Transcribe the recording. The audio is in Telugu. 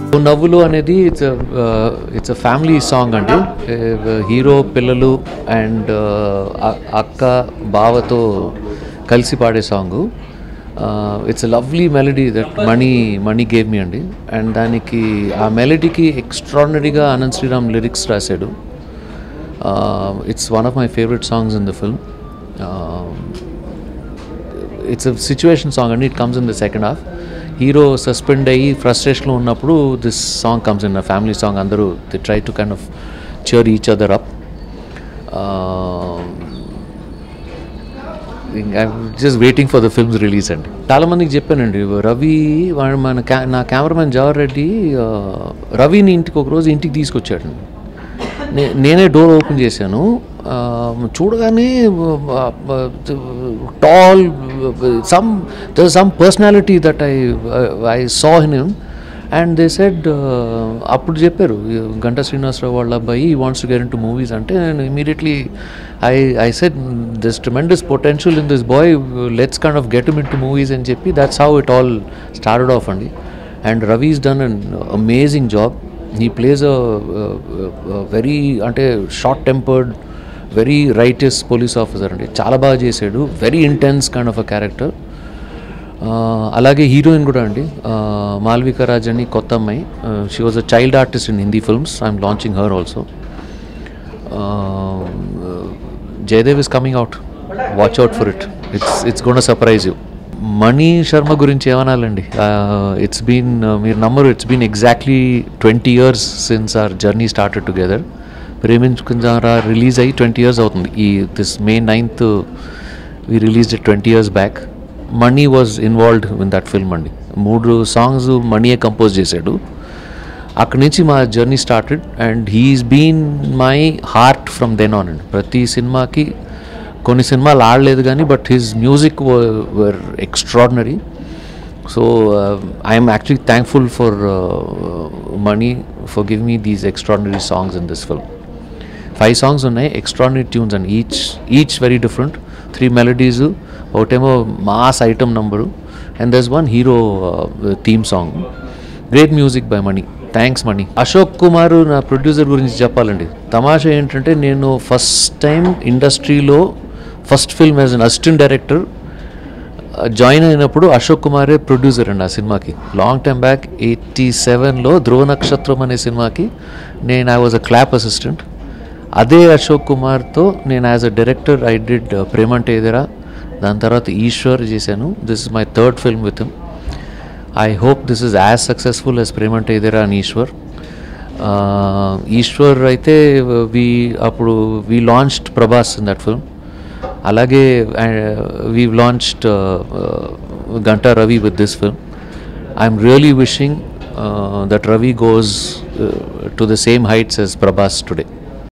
నవ్వులు అనేది it's it's a family song అండి హీరో పిల్లలు అండ్ అక్క బావతో కలిసి పాడే song it's lovely melody that Mani Mani gave me అండి అండ్ దానికి ఆ మెలడీకి ఎక్స్ట్రాడినరీగా అనంత్ శ్రీరామ్ లిరిక్స్ రాశాడు it's one of my favourite songs in the film it's a situation song అండి it comes in the second half hero suspend అయ్యి ఫ్రస్ట్రేషన్లో ఉన్నప్పుడు this song comes in family song అందరూ the try to kind of cheer each other up just waiting for the film's release అండి చాలా మందికి చెప్పానండి రవి వాడు మన క్యా నా కెమెరామెన్ జవహర్ రెడ్డి ఆ, రవిని ఇంటికి ఒక రోజు ఇంటికి తీసుకొచ్చాడు నే నేనే డోర్ ఓపెన్ చేశాను ఆ, చూడగానే tall some there some personality that I I saw him and they said అప్పుడు చెప్పారు గంటా శ్రీనివాసరావు వాళ్ళ అబ్బాయి he wants to get into movies అంటే నేను immediately I I said this tremendous potential in this boy let's kind of get him into movies అని చెప్పి that's how it all started off అండి and Ravi's done an amazing job he plays a very అంటే short tempered very righteous police officer అండి చాలా బాగా చేశాడు very intense kind of a character అలాగే హీరోయిన్ కూడా అండి మాల్విక రాజ్ అని కొత్త అమ్మాయి she was a child artist in Hindi films I'm launching her also Jayadev is coming out watch out for it it's it's gonna surprise you Mani Sharma గురించి ఏమనాలండి ఇట్స్ బీన్ మీరు నమ్మరు it's been exactly twenty years since our journey started together Preminchukundam Raa release అయ్యి ట్వంటీ ఇయర్స్ అవుతుంది ఈ this may ninth we released twenty years back Mani was involved in that film అండి మూడు సాంగ్స్ మణియే కంపోజ్ చేశాడు అక్కడి నుంచి మా journey started and he's been my heart from then on అండి ప్రతి సినిమాకి కొన్ని సినిమాలు ఆడలేదు కానీ but his music were extraordinary so I'm actually thankful for Mani for give me these extraordinary songs in this film five songs ఉన్నాయి extraordinary tunes and each each very different three melodies ఒకటేమో mass item number and this one hero theme song great music by Mani thanks Mani Ashok Kumar నా ప్రొడ్యూసర్ గురించి చెప్పాలండి తమాషా ఏంటంటే నేను ఫస్ట్ టైం ఇండస్ట్రీలో first film as an assistant director join అయినప్పుడు అశోక్ కుమారే ప్రొడ్యూసర్ అండి ఆ సినిమాకి లాంగ్ టైమ్ బ్యాక్ ఎయిటీ సెవెన్లో ధ్రువ నక్షత్రం అనే సినిమాకి నేను I was a clap assistant అదే అశోక్ కుమార్తో నేను as a director I did Premante Idera దాని తర్వాత ఈశ్వర్ చేశాను this is my third film with him I hope this is as successful as Premante Idera అని ఈశ్వర్ ఈశ్వర్ అయితే వి అప్పుడు we launched Prabhas in that film అలాగే we launched Ganta Ravi with this film I'm really wishing that Ravi goes to the same heights yes Prabhas today